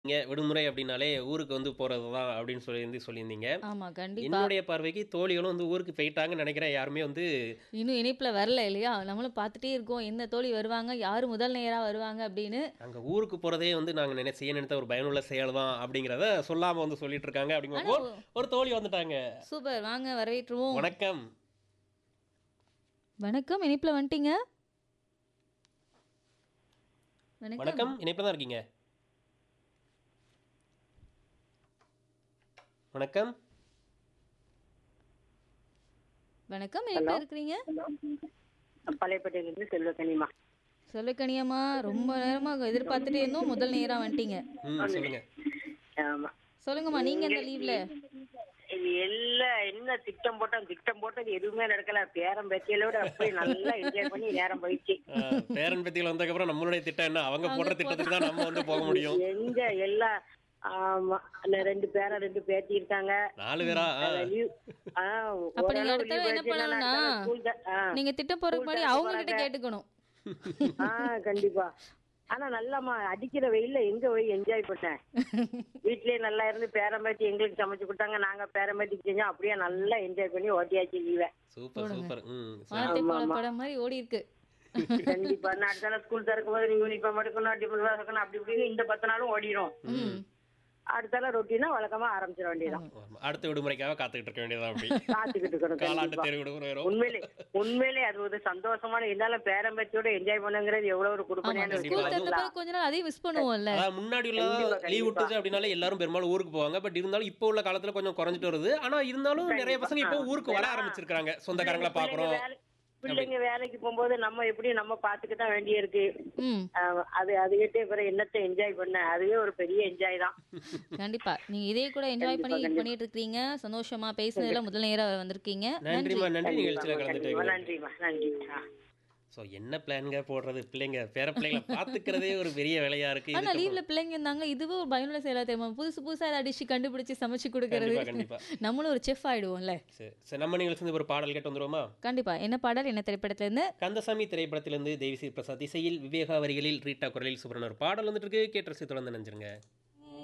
நீங்க விடுமுறை அப்படின்னாலே ஊருக்கு வந்து போறது தான் அப்படின்னு சொல்லி வந்து சொல்லியிருந்தீங்க. ஆமா, கண்டிப்பா. என்னுடைய பார்வைக்கு தோழிகளும் வந்து ஊருக்கு போயிட்டாங்கன்னு நெனைக்கிறேன். யாருமே வந்து இன்னும் இணைப்புல வரல இல்லையா? நம்மளும் பார்த்துட்டே இருக்கோம். எந்த தோழி வருவாங்க? யாரு முதல் நேரா வருவாங்க அப்படின்னு. அங்க ஊருக்கு போறதே வந்து நாங்க நினை செய்ய நினைத்த ஒரு பயனுள்ள செயல் தான் அப்படிங்கிறத சொல்லாம வந்து சொல்லிட்டு இருக்காங்க. ஆனா அப்படிங்கும்போது ஒரு தோழி வந்துட்டாங்க. சூப்பர். வாங்க வரவேற்றுவோம். வணக்கம். வணக்கம். இணைப்புல வந்துட்டீங்க. வணக்கம். வணக்கம். இணைப்புல தான் இருக்கீங்க. வணக்கம். வணக்கம். ஹலோ. இணைப்புல இருக்கிறீங்க? பழையப்பேட்டையிலிருந்து செல்வக்கனிமா சொல்லக்கனியம்மா ரொம்ப நேரமா எதிர்பார்த்துட்டே இருந்தோம். முதல் நேரா வந்துட்டீங்க. ம் சொல்லுங்க. ஆமா சொல்லுங்கம்மா நீங்க இந்த லீவ்ல இது எல்லாம் என்ன திட்டம் போட்டோம் திட்டம் போட்டது எதுவுமே நடக்கல பேரம் பேத்தியலோட அப்படியே நல்லா என்ஜாய் பண்ணி நேரம் போயிடுச்சு ஆ, பேரன் பேத்திகள் வந்ததுக்கப்புறம் நம்மளுடைய திட்டம் என்ன அவங்க போடுற திட்டத்துக்கு தான் நம்ம வந்து போக முடியும். எங்க எல்லாம் ஆமா அந்த ரெண்டு பேரன் ரெண்டு பேத்தி இருக்காங்க நாலு பேரா ஆ. அந்த leave- ஆ, அப்ப நீங்க ஓரளவு அடுத்த leave தடவை என்ன ஆயிடுச்சுன்னா பண்ணணும்னா அடுத்த school த- ஆ, நீங்க திட்டம் போறதுக்கு முன்னாடி School அவங்க கிட்ட திறக்க கேட்டுக்கணும். ஆ கண்டிப்பா ஆனா நல்லாமா அடிக்கிற வெயில்ல எங்க போய் என்ஜாய் பண்ணேன் வீட்லயே நல்லா இருந்து பேரம்பேத்தி எங்களுக்கு சமைச்சு கொடுத்தாங்க நாங்க பேரம்பேத்திக்கு செஞ்சோம் அப்படியே நல்லா என்ஜாய் பண்ணி ஓட்டியாச்சு லீவை சூப்பர் சூப்பர். ம். சரி. வார்த்தை ஆமா, போல ஆமா. படம் மாதிரி ஓடி இருக்கு. கண்டிப்பா நான் அடுத்த ஸ்கூல் திறக்கும் போது யூனிஃபார்ம் எடுக்கணும் டிஃபன் எடுக்கணும் அப்படி இப்படின்னு இந்த பத்து நாளும் ஓடிடும் ம். அடுத்தால ரொட்டீனா வழக்கமா ஆரம்பிச்சிட வேண்டியதான் ஆமா. அடுத்த விடுமுறைக்காக காத்துக்கிட்டு இருக்க வேண்டியதான் அப்படி. காத்துக்கிட்டு இருக்கணும் காலாண்டு கண்டிப்பா தேர்வு விடுமுறை வரும். உண்மையிலே உண்மையிலே அது ஒரு சந்தோஷமான இருந்தாலும் பேரம்பேத்தியோட என்ஜாய் பண்ணுங்கிறது எவ்வளவு ஒரு ஆமா கொடுப்பனையான கண்டிப்பா. ஸ்கூல் விஷயம் திறந்த இல்லைங்களா? பிறகு கொஞ்ச நாள் அதையும் மிஸ் பண்ணுவோம்ல. அதாவது முன்னாடி உள்ள கண்டிப்பா, லீவ் கண்டிப்பா. விட்டுச்சு அப்படின்னாலே எல்லாரும் பெரும்பாலும் ஊருக்கு போவாங்க பட் இருந்தாலும் இப்போ உள்ள காலத்துல கொஞ்சம் குறைஞ்சிட்டு வருது ஆனா இருந்தாலும் நிறைய கண்டிப்பா. பசங்க இப்போ ஆ. ஊருக்கு வர ஏன்னா, ஆரம்பிச்சிருக்காங்க சொந்தக்காரங்களை பிள்ளைங்க பாக்குறோம் வேலை- பிள்ளைங்க வேலைக்கு போகும்போது நம்ம எப்படி நம்ம பாத்துக்க தான் வேண்டிய இருக்கு ம். ஆஹ் அது அதுகிட்டே பிறகு என்னத்தை என்ஜாய் பண்ண அதுவே ஒரு பெரிய என்ஜாய் தான் கண்டிப்பா. நீங்க இதே கூட என்ஜாய் கண்டிப்பா, பண்ணி கண்டிப்பா. பண்ணிட்டு இருக்கீங்க. சந்தோஷமா பேசுனதுல முதல் நேரா வந்திருக்கீங்க. நன்றி. நன்றிமா நன்றி நிகழ்ச்சியில கண்டிப்பா, கலந்துட்டு நன்றிமா நன்றி ஆ. சோ என்ன பிளான்ங்க போடுறது பிள்ளைங்க பேர பிள்ளைங்களை பாத்துக்கிறதே ஒரு பெரிய வேலையா இருக்கு ஆனா இதுக்கு லீவ்ல பிள்ளைங்க இருந்தாங்க. இதுவும் ஒரு பயனுள்ள செயலா தெரியுமா? புதுசு புதுசா ஏதாவது டிஷ் கண்டுபிடிச்சு சமைச்சு கொடுக்கறது. கண்டிப்பா கண்டிப்பா நம்மளும் ஒரு செஃப் ஆயிடுவோம்ல. சரி சரி நம்ம நிகழ்ச்சி வந்து ஒரு பாடல் கேட்டு வந்துருவோமா கண்டிப்பா. என்ன பாடல் என்ன திரைப்படத்துல இருந்து? கந்தசாமி திரைப்படத்திலிருந்து தேவிஸ்ரீ பிரசாத் இசையில் விவேகா வரிகளில் ரீட்டா குரலில் சுப்ரனர் பாடல் வந்துட்டு இருக்கு கேட்டு ரசித்து தொடர்ந்து நினைச்சிருங்க